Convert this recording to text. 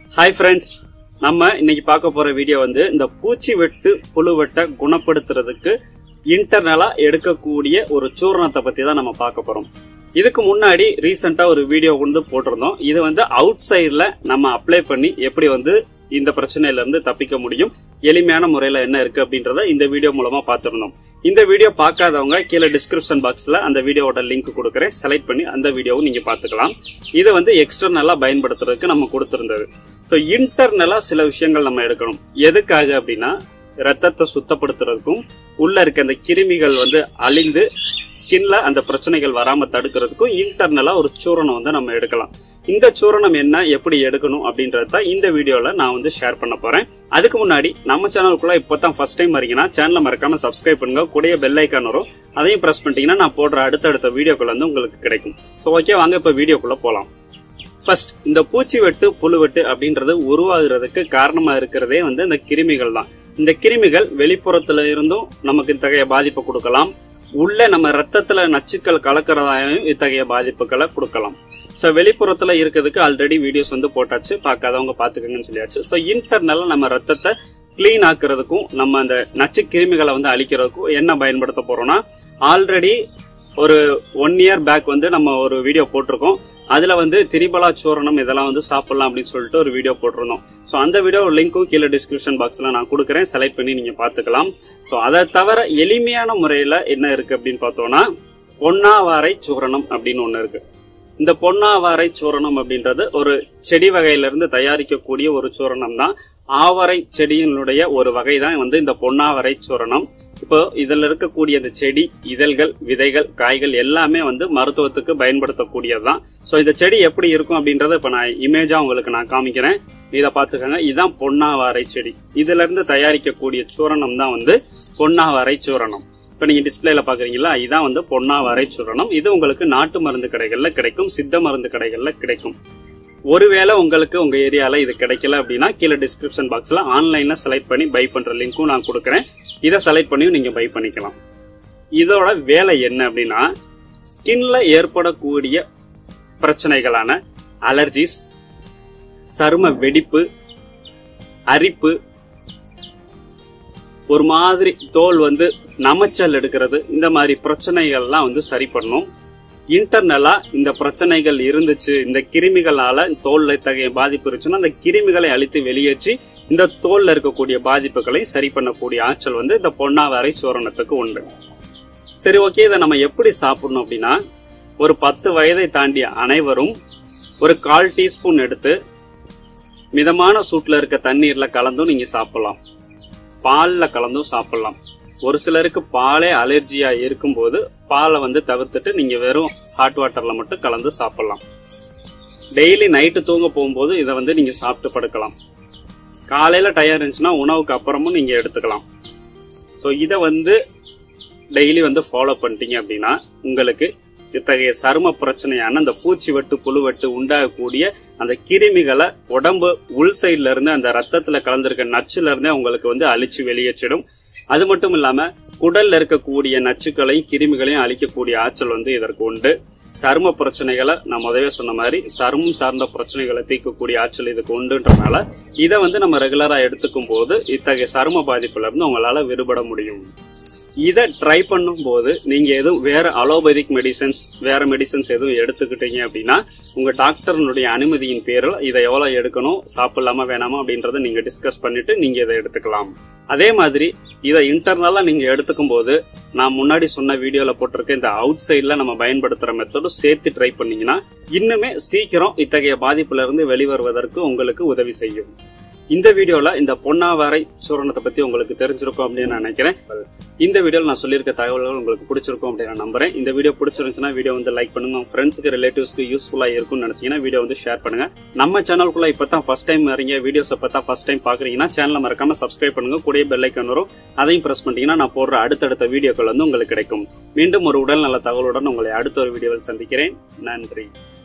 hi friends நம்ம இன்னைக்கு பார்க்க போற வீடியோ வந்து இந்த பூச்சி வெட்டு புழுவெட்டை குணப்படுத்துறதுக்கு இன்டர்னலா எடுக்கக்கூடிய ஒரு சூரணத்தை பத்தி தான் நம்ம பார்க்க போறோம் இதுக்கு முன்னாடி ரீசெண்டா ஒரு வீடியோ வந்து போட்டிருந்தோம் இது வந்து அவுட் சைட்ல நம்ம அப்ளை பண்ணி எப்படி வந்து இந்த பிரச்சனையில இருந்து தப்பிக்க முடியும் எளிமையான முறையில என்ன இருக்கு அப்படின்றத இந்த வீடியோ மூலமா பார்த்திருந்தோம் இந்த வீடியோ பார்க்காதவங்க கீழே டிஸ்கிரிப்ஷன் பாக்ஸ்ல அந்த வீடியோவோட லிங்க் கொடுக்குறேன் செலக்ட் பண்ணி அந்த வீடியோவும் நீங்க பார்த்துக்கலாம் இது வந்து எக்ஸ்டர்னலா பயன்படுத்துறதுக்கு நம்ம கொடுத்திருந்தது ஸோ இன்டர்னலா சில விஷயங்கள் நம்ம எடுக்கணும் எதுக்காக அப்படின்னா ரத்தத்தை சுத்தப்படுத்துறதுக்கும் உள்ள இருக்க அந்த கிருமிகள் வந்து அழிந்து ஸ்கின்ல அந்த பிரச்சனைகள் வராம தடுக்கிறதுக்கும் இன்டர்னலா ஒரு சூரணம் வந்து நம்ம எடுக்கலாம் இந்த சூரணம் என்ன எப்படி எடுக்கணும் அப்படின்றத தான் இந்த வீடியோல நான் வந்து ஷேர் பண்ண போறேன் அதுக்கு முன்னாடி நம்ம சேனலுக்குள்ள இப்பதான் ஃபர்ஸ்ட் டைம் வரீங்கன்னா சேனலை மறக்காம சப்ஸ்கிரைப் பண்ணுங்க கூடிய பெல் ஐக்கான் வரும் அதையும் பிரஸ் பண்ணிட்டீங்கன்னா நான் போடுற அடுத்தடுத்த வீடியோக்கள் வந்து உங்களுக்கு கிடைக்கும் ஸோ ஓகே வாங்க இப்ப வீடியோக்குள்ள போலாம் ஃபர்ஸ்ட் இந்த பூச்சி வெட்டு புழுவெட்டு அப்படின்றது உருவாகிறதுக்கு காரணமா இருக்கிறதே வந்து இந்த கிருமிகள் தான் இந்த கிருமிகள் வெளிப்புறத்துல இருந்தும் நமக்கு இத்தகைய பாதிப்பை கொடுக்கலாம் உள்ள நம்ம ரத்தத்துல நச்சுக்கள் கலக்கிறதாயும் இத்தகைய பாதிப்புகளை கொடுக்கலாம் ஸோ வெளிப்புறத்துல இருக்கிறதுக்கு ஆல்ரெடி வீடியோஸ் வந்து போட்டாச்சு பார்க்காதவங்க பாத்துக்கங்கன்னு சொல்லியாச்சு ஸோ இன்டர்னலா நம்ம ரத்தத்தை கிளீன் ஆக்குறதுக்கும் நம்ம அந்த நச்சு கிருமிகளை வந்து அழிக்கிறதுக்கும் என்ன பயன்படுத்த போறோம்னா ஆல்ரெடி ஒரு ஒன் இயர் பேக் வந்து நம்ம ஒரு வீடியோ போட்டிருக்கோம் அதுல வந்து திரிபலா சூரணம் இதெல்லாம் வந்து சாப்பிடலாம் அப்படின்னு சொல்லிட்டு ஒரு வீடியோ போட்டிருந்தோம் ஸோ அந்த வீடியோ லிங்க்கும் கீழே டிஸ்கிரிப்ஷன் பாக்ஸ்ல நான் கொடுக்குறேன் செலக்ட் பண்ணி நீங்க பாத்துக்கலாம் ஸோ அதை தவிர எளிமையான முறையில என்ன இருக்கு அப்படின்னு பார்த்தோம்னா பொன்னாவாரை சூரணம் அப்படின்னு ஒண்ணு இருக்கு இந்த பொன்னாவாரை சூரணம் அப்படின்றது ஒரு செடி வகையில இருந்து தயாரிக்கக்கூடிய ஒரு சூரணம் தான் ஆவரை செடியினுடைய ஒரு வகை தான் வந்து இந்த பொன்னாவரை சூரணம் இப்போ இதுல இருக்கக்கூடிய இந்த செடி இதழ்கள் விதைகள் காய்கள் எல்லாமே வந்து மருத்துவத்துக்கு பயன்படுத்தக்கூடியதுதான் சோ இந்த செடி எப்படி இருக்கும் அப்படின்றத இப்ப நான் இமேஜா உங்களுக்கு நான் காமிக்கிறேன் இதை பாத்துக்கோங்க இதுதான் பொன்னாவாரை செடி இதுல இருந்து தயாரிக்கக்கூடிய சூரணம் தான் வந்து பொன்னாவாரை சூரணம் இப்ப நீங்க டிஸ்பிளேல பாக்குறீங்களா இதான் வந்து பொன்னாவாரை சூரணம் இது உங்களுக்கு நாட்டு மருந்து கடைகள்ல கிடைக்கும் சித்த மருந்து கடைகள்ல கிடைக்கும் ஒருவேளை உங்களுக்கு உங்க ஏரியால இது கிடைக்கல அப்படின்னா கீழே டிஸ்கிரிப்ஷன் பாக்ஸ்ல ஆன்லைன்ல செலக்ட் பண்ணி பை பண்ற லிங்க்கும் நான் கொடுக்குறேன் இதை செலக்ட் பண்ணி நீங்க பை பண்ணிக்கலாம் இதோட வேலை என்ன அப்படின்னா ஸ்கின்ல ஏற்படக்கூடிய பிரச்சனைகளான அலர்ஜிஸ் சரும வெடிப்பு அரிப்பு ஒரு மாதிரி தோல் வந்து நமைச்சல் எடுக்கிறது இந்த மாதிரி பிரச்சனைகள்லாம் வந்து சரி பண்ணும் இன்டர்னலா இந்த பிரச்சனைகள் இருந்துச்சு இந்த கிருமிகளால தோல்ல இத்தகைய பாதிப்பு இருந்துச்சுன்னா அந்த கிருமிகளை அழித்து வெளியேற்றி இந்த தோல்ல இருக்கக்கூடிய பாதிப்புகளை சரி பண்ணக்கூடிய ஆற்றல் வந்து இந்த பொன்னாவரை சூரணத்துக்கு உண்டு சரி ஓகே இதை நம்ம எப்படி சாப்பிடணும் அப்படின்னா ஒரு பத்து வயதை தாண்டிய அனைவரும் ஒரு கால் டீஸ்பூன் எடுத்து மிதமான சூட்ல இருக்க தண்ணீர்ல கலந்தும் நீங்க சாப்பிடலாம் பால்ல கலந்தும் சாப்பிடலாம் ஒரு சிலருக்கு பாலே அலர்ஜியா இருக்கும்போது பாலை வந்து தவிர்த்துட்டு நீங்க வெறும் ஹாட் வாட்டர்ல மட்டும் கலந்து சாப்பிடலாம் டெய்லி நைட்டு தூங்க போகும்போது இதை வந்து நீங்க சாப்பிட்டு படுக்கலாம் காலையில டயர் இருந்துச்சுன்னா உணவுக்கு அப்புறமும் நீங்க எடுத்துக்கலாம் ஸோ இதை வந்து டெய்லி வந்து ஃபாலோ பண்ணிட்டீங்க அப்படின்னா உங்களுக்கு இத்தகைய சரும பிரச்சனையான அந்த பூச்சி வெட்டு புழுவெட்டு உண்டாகக்கூடிய அந்த கிருமிகளை உடம்பு உள் சைட்ல இருந்து அந்த ரத்தத்துல கலந்திருக்க நச்சுல இருந்தே உங்களுக்கு வந்து அழிச்சு வெளியேற்றிடும் அது மட்டும் இல்லாம குடல்ல இருக்கக்கூடிய நச்சுக்களையும் கிருமிகளையும் அழிக்கக்கூடிய ஆற்றல் வந்து இதற்கு உண்டு சரும பிரச்சனைகளை நான் முதவே சொன்ன மாதிரி சருமம் சார்ந்த பிரச்சனைகளை தீர்க்கக்கூடிய ஆற்றல் இதுக்கு உண்டுன்றனால இதை வந்து நம்ம ரெகுலரா எடுத்துக்கும் போது இத்தகைய சரும பாதிப்புல இருந்து உங்களால விடுபட முடியும் இதை ட்ரை பண்ணும் போது நீங்க எதுவும் வேற அலோபதிக் மெடிசன்ஸ் வேற மெடிசன்ஸ் எதுவும் எடுத்துக்கிட்டீங்க அப்படின்னா உங்க டாக்டர்னுடைய அனுமதியின் பேரில் இதை எவ்வளவு எடுக்கணும் சாப்பிடலாமா வேணாமா அப்படின்றத நீங்க டிஸ்கஸ் பண்ணிட்டு நீங்க இதை எடுத்துக்கலாம் அதே மாதிரி இதை இன்டர்னலா நீங்க எடுத்துக்கும் போது நான் முன்னாடி சொன்ன வீடியோல போட்டிருக்க இந்த அவுட் சைட்ல நம்ம பயன்படுத்துற மெத்தடும் சேர்த்து ட்ரை பண்ணீங்கன்னா இன்னுமே சீக்கிரம் இத்தகைய பாதிப்புல இருந்து வெளிவருவதற்கு உங்களுக்கு உதவி செய்யும் இந்த வீடியோல இந்த பொன்னாவாரை சூரணத்தை பத்தி உங்களுக்கு தெரிஞ்சிருக்கும் அப்படின்னு நான் நினைக்கிறேன் இந்த வீடியோல நான் சொல்லியிருக்க தகவல்கள் உங்களுக்கு பிடிச்சிருக்கும் அப்படின்னு நான் நம்புறேன் இந்த வீடியோ பிடிச்சிருந்துச்சுன்னா வீடியோ வந்து லைக் பண்ணுங்க உங்க ஃப்ரெண்ட்ஸ்க்கு ரிலேட்டிவ்ஸ்க்கு யூஸ்ஃபுல்லா இருக்கும்னு நினைச்சீங்கன்னா வீடியோ வந்து ஷேர் பண்ணுங்க நம்ம சேனலுக்குள்ள இப்பதான் ஃபர்ஸ்ட் டைம் வரீங்க வீடியோஸ் இப்பதான் ஃபர்ஸ்ட் டைம் பாக்குறீங்கன்னா சேனலை மறக்காம சப்ஸ்கிரைப் பண்ணுங்க கூடிய பெல் ஐக்கன் வரும் அதையும் பிரஸ் பண்ணிட்டீங்கன்னா நான் போடுற அடுத்தடுத்த வீடியோக்கள் வந்து உங்களுக்கு கிடைக்கும் மீண்டும் ஒரு உடல் நல தகவலுடன் உங்களை அடுத்த ஒரு வீடியோவில் சந்திக்கிறேன் நன்றி